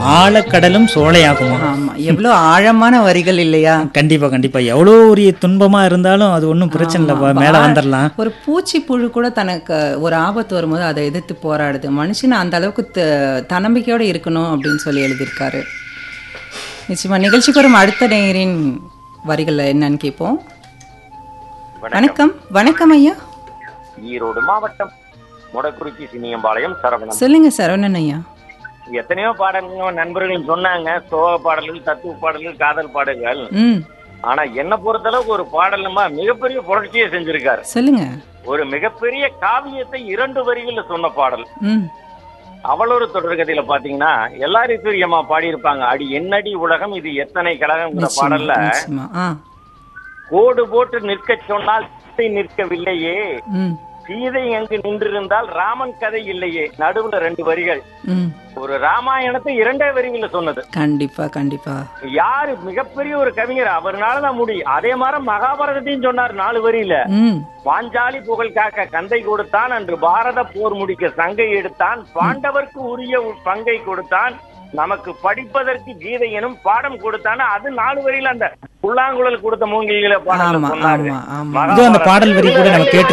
ஆழக்கடலும் சோலையாகுமா ஆமா எவ்வளவு ஆழமான வரிகள் இல்லையா கண்டிப்பா கண்டிப்பா எவ்வளோ ஒரு துன்பமா இருந்தாலும் அது ஒன்றும் பிரச்சனை இல்லை மேல வந்துடலாம் ஒரு பூச்சி புழு கூட தனக்கு ஒரு ஆபத்து வரும்போது அதை எதிர்த்து போராடுது மனுஷன் அந்த அளவுக்கு த- தன்னம்பிக்கையோட இருக்கணும் அப்படின்னு சொல்லி எழுதியிருக்காரு நிச்சயமா நிகழ்ச்சிக்கு வரும் அடுத்த நேயரின் வரிகள் என்னன்னு கேட்போம் வணக்கம் வணக்கம் ஐயா ஈரோடு மாவட்டம் மொடக்குறிச்சி சினியம்பாளையம் சரவணன் சொல்லுங்க சரவணன் ஐயா எத்தனையோ பாடல்கள் நண்பர்கள் சொன்னாங்க சோக பாடல்கள் தத்துவ பாடல்கள் காதல் பாடல்கள் ம் ஆனா என்ன பொறுத்தளவுக்கு ஒரு பாடல் நம்ம மிகப்பெரிய புரட்சியை செஞ்சிருக்காரு சொல்லுங்க ஒரு மிகப்பெரிய காவியத்தை இரண்டு வரிகள்ல சொன்ன பாடல் ம் அவளொரு தொடர்கதையில பாத்தீங்கன்னா எல்லாரும் சூரியம்மா பாடியிருப்பாங்க அடி என்னடி உலகம் இது எத்தனை கழகம்ங்கிற நிச்சயமா பாடல்ல நிச்சயமா ஆ கோடு போட்டு நிற்கச் சொன்னால் சீதை நிற்கவில்லையே ம் சீதை எங்கு நின்றிருந்தால் ராமன் கதை இல்லையே நடுவுல ரெண்டு வரிகள் ம் ஒரு ராமாயணத்தை இரண்டே வரிகள்ல சொன்னது கண்டிப்பா கண்டிப்பா யாரு மிகப்பெரிய ஒரு கவிஞர் அவர்னாலதான் முடியும் அதே மாதிரி மகாபாரதத்தையும் சொன்னார் நாலு வரியில ம் பாஞ்சாலி புகழ் காக்க கந்தை கொடுத்தான் அன்று பாரத போர் முடிக்க சங்கை எடுத்தான் பாண்டவர்க்கு உரிய ஒரு பங்கை கொடுத்தான் நமக்கு படிப்பதற்கு கீதை எனும் பாடம் கொடுத்தான் அது நாலு வரியில அந்த புல்லாங்குழல் கொடுத்த மூங்கில பாடல ஆமா சொன்னாரு ஆமா ஆமா இது அந்த பாடல் வரி கூட நம்ம கேட்டு